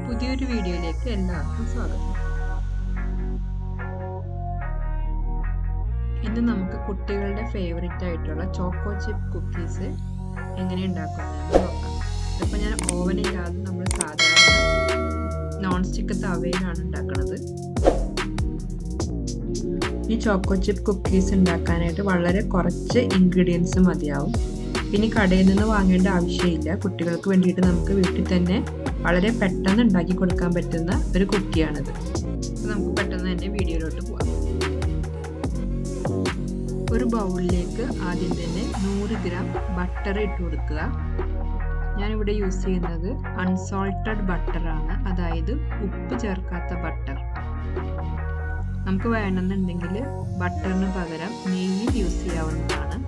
പുതിയൊരു വീഡിയോയിലേക്ക് എല്ലാവർക്കും സ്വാഗതം ഇന്ന് നമുക്ക് കുട്ടികളുടെ ഫേവറേറ്റ് ആയിട്ടുള്ള ചോക്കോ ചിപ്പ് കുക്കീസ് എങ്ങനെ ഉണ്ടാക്കുന്നതെന്ന് നോക്കാം ഇതിപ്പോൾ ഞാൻ ഓവനില്ലാതെ നമ്മൾ സാധാരണ നോൺ സ്റ്റിക്ക് തവയിലാണ് ഉണ്ടാക്കുന്നത് ഈ ചോക്കോ ചിപ്പ് കുക്കീസ് ഉണ്ടാക്കാനായിട്ട് വളരെ കുറച്ച് ഇൻഗ്രീഡിയൻസ് മതിയാവും ഇനി കടയിൽ നിന്ന് വാങ്ങേണ്ട ആവശ്യമില്ല കുട്ടികൾക്ക് വേണ്ടിയിട്ട് നമുക്ക് വീട്ടിൽ തന്നെ വളരെ പെട്ടെന്ന് ഉണ്ടാക്കി കൊടുക്കാൻ പറ്റുന്ന ഒരു കുക്കിയാണിത് നമുക്ക് പെട്ടെന്ന് തന്നെ വീഡിയോയിലോട്ട് പോവാം ഒരു ബൗളിലേക്ക് ആദ്യം തന്നെ നൂറ് ഗ്രാം ബട്ടർ ഇട്ട് കൊടുക്കുക ഞാനിവിടെ യൂസ് ചെയ്യുന്നത് അൺസോൾട്ടഡ് ബട്ടറാണ് അതായത് ഉപ്പ് ചേർക്കാത്ത ബട്ടർ നമുക്ക് വേണമെന്നുണ്ടെങ്കിൽ ബട്ടറിന് പകരം നെയ്യ് യൂസ് ചെയ്യാവുന്നതാണ്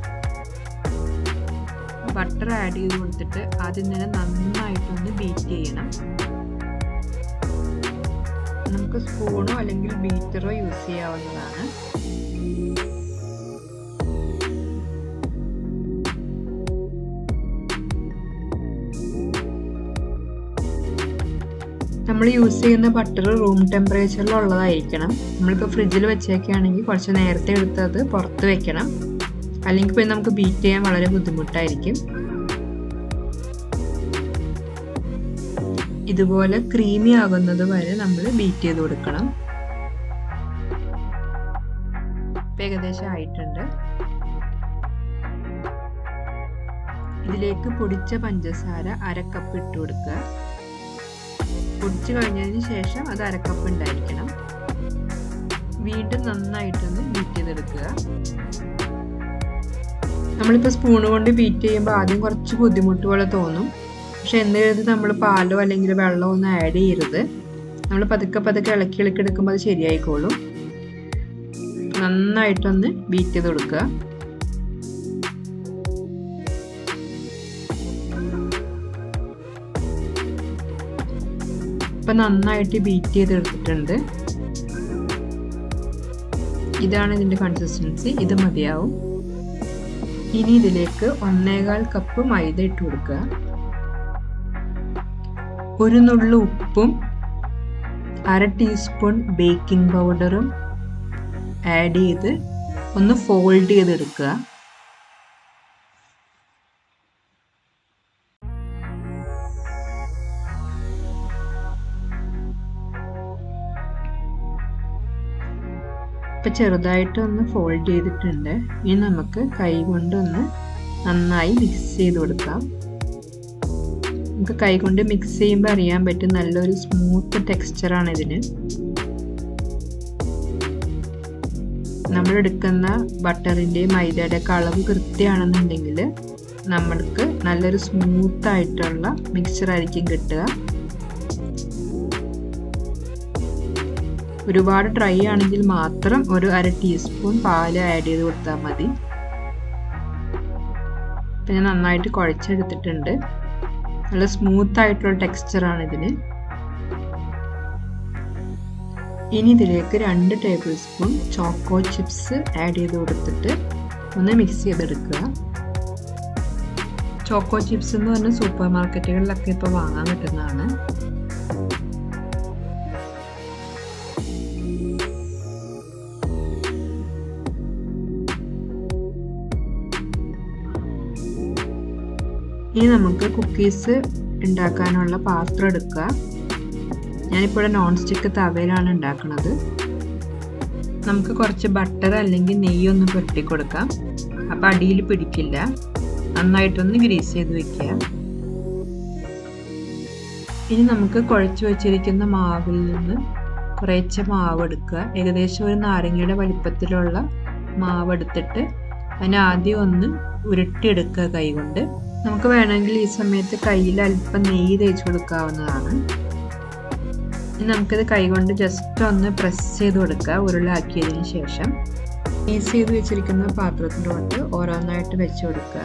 ബട്ടർ ആഡ് ചെയ്ത് കൊടുത്തിട്ട് ആദ്യം തന്നെ നന്നായിട്ടൊന്ന് ബീറ്റ് ചെയ്യണം നമുക്ക് സ്പൂണോ അല്ലെങ്കിൽ ബീറ്ററോ യൂസ് ചെയ്യാവുന്നതാണ് നമ്മൾ യൂസ് ചെയ്യുന്ന ബട്ടർ റൂം ടെമ്പറേച്ചറിലുള്ളതായിരിക്കണം നമ്മളിപ്പോൾ ഫ്രിഡ്ജിൽ വെച്ചേക്കുകയാണെങ്കിൽ കുറച്ച് നേരത്തെ എടുത്ത് അത് പുറത്ത് വെക്കണം അല്ലെങ്കിൽ പിന്നെ നമുക്ക് ബീറ്റ് ചെയ്യാൻ വളരെ ബുദ്ധിമുട്ടായിരിക്കും ഇതുപോലെ ക്രീമി ആകുന്നത് വരെ നമ്മൾ ബീറ്റ് ചെയ്ത് കൊടുക്കണം ഏകദേശം ആയിട്ടുണ്ട് ഇതിലേക്ക് പൊടിച്ച പഞ്ചസാര അരക്കപ്പ് ഇട്ട് കൊടുക്കുക പൊടിച്ചു കഴിഞ്ഞതിന് ശേഷം അത് അരക്കപ്പ് ഉണ്ടായിരിക്കണം വീണ്ടും നന്നായിട്ടൊന്ന് ബീറ്റ് ചെയ്തെടുക്കുക നമ്മളിപ്പോൾ സ്പൂൺ കൊണ്ട് ബീറ്റ് ചെയ്യുമ്പോൾ ആദ്യം കുറച്ച് ബുദ്ധിമുട്ട് പോലെ തോന്നും പക്ഷെ എന്ത് നമ്മൾ പാലോ അല്ലെങ്കിൽ വെള്ളമോ ഒന്നും ആഡ് ചെയ്യരുത് നമ്മൾ പതുക്കെ പതുക്കെ ഇളക്കി ഇളക്കി എടുക്കുമ്പോൾ അത് ശരിയായിക്കോളും നന്നായിട്ടൊന്ന് ബീറ്റ് ചെയ്ത് കൊടുക്കുക ഇപ്പം നന്നായിട്ട് ബീറ്റ് ചെയ്തെടുത്തിട്ടുണ്ട് ഇതാണ് ഇതിൻ്റെ കൺസിസ്റ്റൻസി ഇത് മതിയാവും ഇനി ഇതിലേക്ക് ഒന്നേകാൽ കപ്പ് മൈദ ഇട്ട് കൊടുക്കുക ഒരു നുള്ളു ഉപ്പും അര ടീസ്പൂൺ ബേക്കിംഗ് പൗഡറും ആഡ് ചെയ്ത് ഒന്ന് ഫോൾഡ് ചെയ്തെടുക്കുക ഇപ്പം ചെറുതായിട്ട് ഒന്ന് ഫോൾഡ് ചെയ്തിട്ടുണ്ട് ഇനി നമുക്ക് കൈ കൊണ്ടൊന്ന് നന്നായി മിക്സ് ചെയ്ത് കൊടുക്കാം നമുക്ക് കൈ കൊണ്ട് മിക്സ് ചെയ്യുമ്പോൾ അറിയാൻ പറ്റും നല്ലൊരു സ്മൂത്ത് ടെക്സ്ചറാണ് ഇതിന് നമ്മൾ എടുക്കുന്ന ബട്ടറിൻ്റെ മൈദയുടെ ഒക്കെ അളവ് കൃത്യമാണെന്നുണ്ടെങ്കിൽ നമ്മൾക്ക് നല്ലൊരു സ്മൂത്ത് ആയിട്ടുള്ള മിക്സ്ചർ ആയിരിക്കും കിട്ടുക ഒരുപാട് ഡ്രൈ ആണെങ്കിൽ മാത്രം ഒരു അര ടീസ്പൂൺ പാല് ആഡ് ചെയ്ത് കൊടുത്താൽ മതി പിന്നെ നന്നായിട്ട് കുഴച്ചെടുത്തിട്ടുണ്ട് നല്ല സ്മൂത്ത് ആയിട്ടുള്ള ടെക്സ്ചറാണ് ഇതിന് ഇനി ഇതിലേക്ക് രണ്ട് table spoon choco chips add ചെയ്ത് കൊടുത്തിട്ട് ഒന്ന് മിക്സ് ചെയ്തെടുക്കുക ചോക്കോ ചിപ്സ് എന്ന് പറഞ്ഞാൽ സൂപ്പർ മാർക്കറ്റുകളിലൊക്കെ ഇപ്പോൾ വാങ്ങാൻ കിട്ടുന്നതാണ് ഇനി നമുക്ക് കുക്കീസ് ഉണ്ടാക്കാനുള്ള പാത്രം എടുക്കുക ഞാനിപ്പോൾ നോൺ സ്റ്റിക്ക് തവയിലാണ് ഉണ്ടാക്കുന്നത് നമുക്ക് കുറച്ച് ബട്ടർ അല്ലെങ്കിൽ നെയ്യൊന്ന് പുരട്ടി കൊടുക്കാം അപ്പം അടിയിൽ പിടിക്കില്ല നന്നായിട്ടൊന്ന് ഗ്രീസ് ചെയ്ത് വെക്കുക ഇനി നമുക്ക് കുഴച്ച് വെച്ചിരിക്കുന്ന മാവിൽ നിന്ന് കുറേശ്ശെ മാവ് എടുക്കുക ഏകദേശം ഒരു നാരങ്ങയുടെ വലിപ്പത്തിലുള്ള മാവ് എടുത്തിട്ട് അതിനെ ആദ്യം ഒന്ന് ഉരുട്ടിയെടുക്കുക കൈകൊണ്ട് നമുക്ക് വേണമെങ്കിൽ ഈ സമയത്ത് കയ്യിൽ അല്പം നെയ്യ് തേച്ച് കൊടുക്കാവുന്നതാണ് ഇനി നമുക്കിത് കൈകൊണ്ട് ജസ്റ്റ് ഒന്ന് പ്രസ് ചെയ്ത് കൊടുക്കുക ഉരുളാക്കിയതിന് ശേഷം പീസ് ചെയ്ത് വെച്ചിരിക്കുന്ന പാത്രത്തിലോട്ട് ഓരോന്നായിട്ട് വെച്ച് കൊടുക്കുക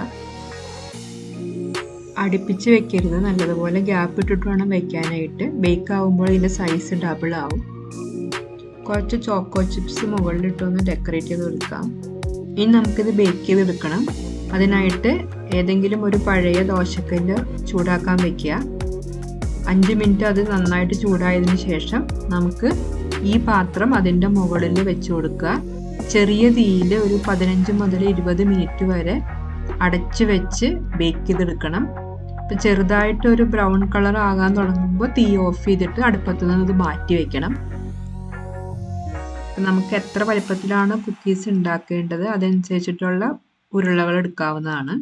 അടുപ്പിച്ച് വെക്കരുത് നല്ലതുപോലെ ഗ്യാപ്പ് ഇട്ടിട്ട് വേണം വെക്കാനായിട്ട് ബേക്ക് ആവുമ്പോൾ ഇതിൻ്റെ സൈസ് ഡബിൾ ആവും കുറച്ച് ചോക്കോ ചിപ്സ് മുകളിലിട്ടൊന്ന് ഡെക്കറേറ്റ് ചെയ്ത് കൊടുക്കാം ഇനി നമുക്കിത് ബേക്ക് ചെയ്തെടുക്കണം അതിനായിട്ട് ഏതെങ്കിലും ഒരു പഴയ ദോശക്കല്ല് ചൂടാക്കാൻ വെക്കുക അഞ്ച് മിനിറ്റ് അത് നന്നായിട്ട് ചൂടായതിന് ശേഷം നമുക്ക് ഈ പാത്രം അതിൻ്റെ മുകളിൽ വെച്ച് കൊടുക്കുക ചെറിയ തീയിൽ ഒരു പതിനഞ്ച് മുതൽ ഇരുപത് മിനിറ്റ് വരെ അടച്ച് വെച്ച് ബേക്ക് ചെയ്തെടുക്കണം ഇപ്പം ചെറുതായിട്ട് ഒരു ബ്രൗൺ കളർ ആകാൻ തുടങ്ങുമ്പോൾ തീ ഓഫ് ചെയ്തിട്ട് അടുപ്പത്ത് നിന്ന് ഇത് മാറ്റി വെക്കണം നമുക്ക് എത്ര വലിപ്പത്തിലാണ് കുക്കീസ് ഉണ്ടാക്കേണ്ടത് അതനുസരിച്ചിട്ടുള്ള ഉരുളകൾ എടുക്കാവുന്നതാണ്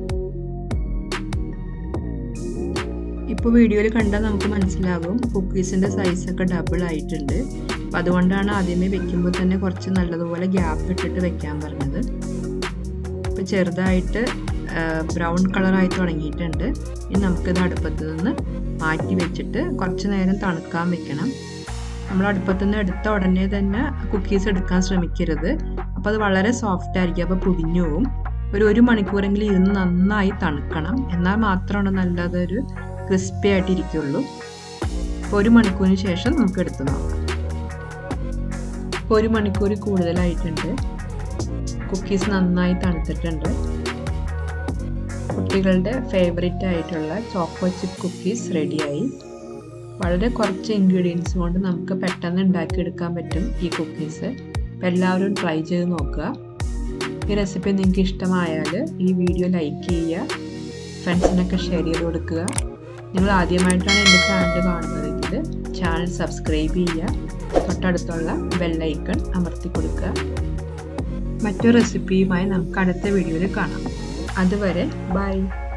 ഇപ്പോൾ വീഡിയോയിൽ കണ്ടാൽ നമുക്ക് മനസ്സിലാകും കുക്കീസിൻ്റെ സൈസൊക്കെ ഡബിൾ ആയിട്ടുണ്ട് അപ്പം അതുകൊണ്ടാണ് ആദ്യമേ വെക്കുമ്പോൾ തന്നെ കുറച്ച് നല്ലതുപോലെ ഗ്യാപ്പ് ഇട്ടിട്ട് വെക്കാൻ പറഞ്ഞത് ഇപ്പം ചെറുതായിട്ട് ബ്രൗൺ കളറായി തുടങ്ങിയിട്ടുണ്ട് ഇനി നമുക്കിത് അടുപ്പത്ത് നിന്ന് മാറ്റി വെച്ചിട്ട് കുറച്ച് നേരം തണുക്കാൻ വെക്കണം നമ്മൾ അടുപ്പത്തു നിന്ന് എടുത്ത ഉടനെ തന്നെ കുക്കീസ് എടുക്കാൻ ശ്രമിക്കരുത് അപ്പോൾ അത് വളരെ സോഫ്റ്റ് ആയിരിക്കും അപ്പോൾ പൊടിഞ്ഞു പോവും ഒരു ഒരു മണിക്കൂറെങ്കിലും ഇരുന്ന് നന്നായി തണുക്കണം എന്നാൽ മാത്രമാണ് നല്ലതൊരു ക്രിസ്പി ആയിട്ട് ഇരിക്കുള്ളൂ അപ്പോൾ ഒരു മണിക്കൂറിന് ശേഷം നമുക്ക് എടുത്ത് നോക്കാം ഇപ്പോൾ ഒരു മണിക്കൂർ കൂടുതലായിട്ടുണ്ട് കുക്കീസ് നന്നായി തണുത്തിട്ടുണ്ട് കുട്ടികളുടെ ഫേവറേറ്റ് ആയിട്ടുള്ള ചോക്കോ ചിപ്പ് കുക്കീസ് റെഡിയായി വളരെ കുറച്ച് ഇൻഗ്രീഡിയൻസ് കൊണ്ട് നമുക്ക് പെട്ടെന്ന് ഉണ്ടാക്കിയെടുക്കാൻ പറ്റും ഈ കുക്കീസ് അപ്പോൾ എല്ലാവരും ട്രൈ ചെയ്ത് നോക്കുക ഈ റെസിപ്പി നിങ്ങൾക്ക് ഇഷ്ടമായാൽ ഈ വീഡിയോ ലൈക്ക് ചെയ്യുക ഫ്രണ്ട്സിനൊക്കെ ഷെയർ ചെയ്ത് കൊടുക്കുക നിങ്ങൾ ആദ്യമായിട്ടാണ് എൻ്റെ ചാനൽ കാണുന്നതെങ്കിൽ ചാനൽ സബ്സ്ക്രൈബ് ചെയ്യുക തൊട്ടടുത്തുള്ള ബെല്ലൈക്കൺ അമർത്തി കൊടുക്കുക മറ്റൊരു റെസിപ്പിയുമായി നമുക്ക് അടുത്ത വീഡിയോയിൽ കാണാം അതുവരെ ബൈ